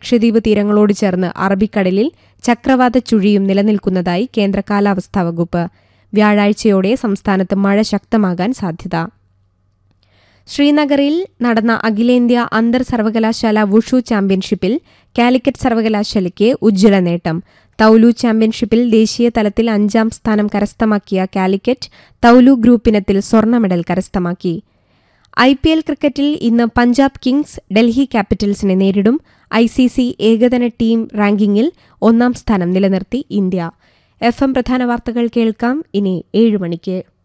ലക്ഷദ്വീപ് തീരങ്ങളോട് ചേർന്ന് അറബിക്കടലിൽ ചക്രവാത ചുഴിയും നിലനിൽക്കുന്നതായി കേന്ദ്ര കാലാവസ്ഥാ വകുപ്പ് വ്യാഴാഴ്ചയോടെ സംസ്ഥാനത്ത് മഴ ശക്തമാകാൻ സാധ്യത ശ്രീനഗറിൽ നടന്ന അഖിലേന്ത്യാ അന്തർ സർവകലാശാല വുഷു ചാമ്പ്യൻഷിപ്പിൽ കാലിക്കറ്റ് സർവകലാശാലയ്ക്ക് ഉജ്ജ്വല നേട്ടം തൌലു ചാമ്പ്യൻഷിപ്പിൽ ദേശീയ തലത്തിൽ അഞ്ചാം സ്ഥാനം കരസ്ഥമാക്കിയ കാലിക്കറ്റ് തൌലു ഗ്രൂപ്പിനത്തിൽ സ്വർണ്ണ മെഡൽ കരസ്ഥമാക്കി ഐ പി എൽ ക്രിക്കറ്റിൽ ഇന്ന് പഞ്ചാബ് കിങ്സ് ഡൽഹി ക്യാപിറ്റൽസിനെ നേരിടും ഐ സി സി ഏകദിന ടീം റാങ്കിങ്ങിൽ ഒന്നാം സ്ഥാനം നിലനിർത്തി ഇന്ത്യ എഫ് എം പ്രധാന വാർത്തകൾ കേൾക്കാം ഇനി ഏഴ് മണിക്ക്